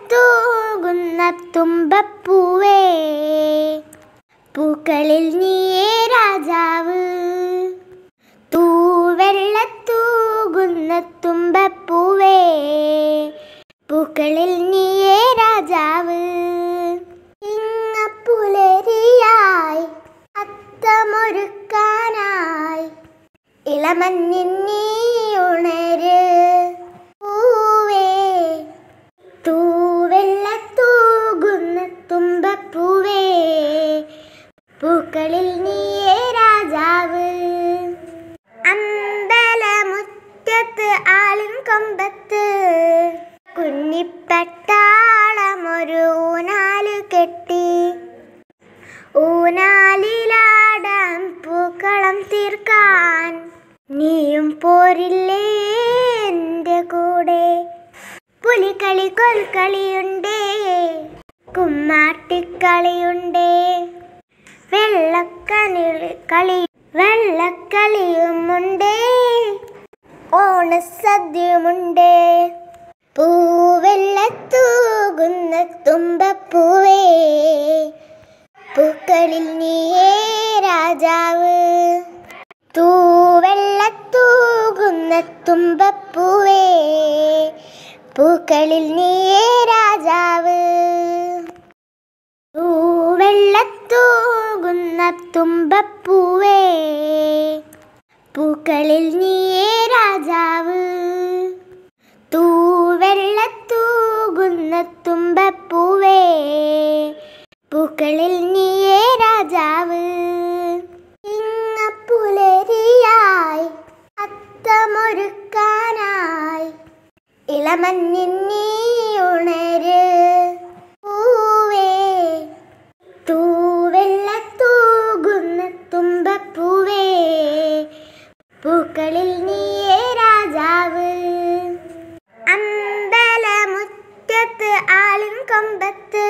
തൂവെള്ളത്തൂകുന്ന തുമ്പപ്പൂവേ പൂക്കളിൽ നീയേ രാജാവ് തൂവെള്ളത്തൂകുന്ന തുമ്പപ്പൂവേ പൂക്കളിൽ നീയേ രാജാവ് ഇങ്ങപ്പുലരിയായി അത്തമൊരുക്കാനായി ഇളമഞ്ഞിൻ നീ ഉണര് പൂവേ തൂവെള്ളത്തൂകുന്ന തുമ്പപ്പൂവേ പൂക്കളിൽ നീയേ രാജാവ് അമ്പലമുറ്റത്ത് ആളിൻ കൊമ്പത്ത് കുഞ്ഞിപ്പട്ടാളമൊരു ഊനാല് കെട്ടി ഊനാലിലാടാൻ പൂക്കളം തീർക്കാൻ നീയും പോരില്ലേ എൻ്റെ കൂടെ പുലിക്കളി കൊൽക്കളിയുണ്ടേ കുമ്മാട്ടിക്കളിയുണ്ടേ വെള്ളക്കണി കളി വെള്ളക്കളിയുമുണ്ടേ ഓണസദ്യയുമുണ്ടേ പൂവെള്ളത്തൂകുന്ന തുമ്പപ്പൂവേ പൂക്കളിൽ നീയേ രാജാവ് തൂവെള്ളത്തൂകുന്ന തുമ്പപ്പൂവേ പൂക്കളിൽ നീയേ രാജാവ് തൂവെള്ളത്തൂകുന്ന തുമ്പപ്പൂവേ പൂക്കളിൽ നീയേ രാജാവ് തൂവെള്ളത്തൂകുന്ന തുമ്പപ്പൂവേ പൂക്കളിൽ നീയേ രാജാവ് ഇങ്ങപ്പുലരിയായി അത്തമൊരുക്കാനായി ഇളമഞ്ഞിൻ നീ ഉണര് പൂവേ തൂവെള്ളത്തൂകുന്ന തുമ്പപ്പൂവേ പൂക്കളിൽ നീയേ രാജാവ് അമ്പലമുറ്റത്ത് ആളിൻ കൊമ്പത്ത്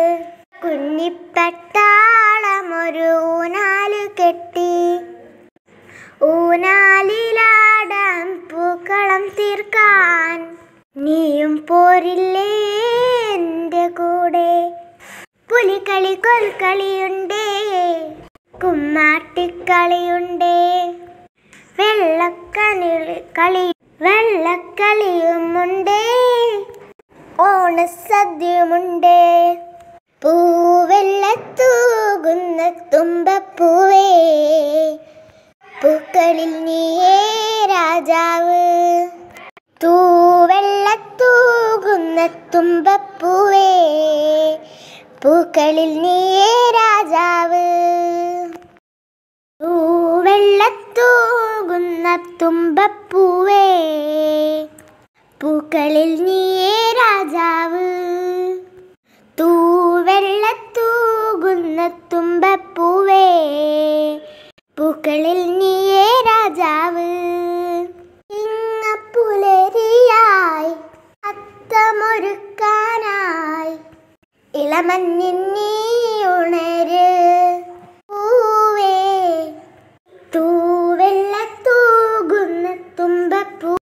കുഞ്ഞിപ്പട്ടാളമൊരു ഊനാല് കെട്ടി ഊനാലിലാടാൻ പൂക്കളം തീർക്കാൻ നീയും പോരില്ലേ എൻ്റെ കൂടെ പുലിക്കളി കൊൽക്കളിയുണ്ടേ കുമ്മാട്ടിക്കളിയുണ്ടേ വെള്ളക്കണി കളി വെള്ളക്കളിയുമുണ്ടേ ഓണസദ്യയുമുണ്ടേ പൂവെള്ളത്തൂകുന്ന തുമ്പപ്പൂവേ പൂക്കളിൽ നീയേ രാജാവ് തൂവെള്ളത്തൂകുന്ന തുമ്പപ്പൂവേ പൂക്കളിൽ നീയേ രാജാവ് തൂവെള്ളത്തൂകുന്ന തുമ്പപ്പൂവേ പൂക്കളിൽ നീയേ രാജാവ് തൂവെള്ളത്തൂകുന്ന തുമ്പപ്പൂവേ പൂക്കളിൽ നീയേ രാജാവ് ഇങ്ങപ്പുലരിയായി അത്തമൊരുക്കാനായി ഇളമഞ്ഞിൻ നീ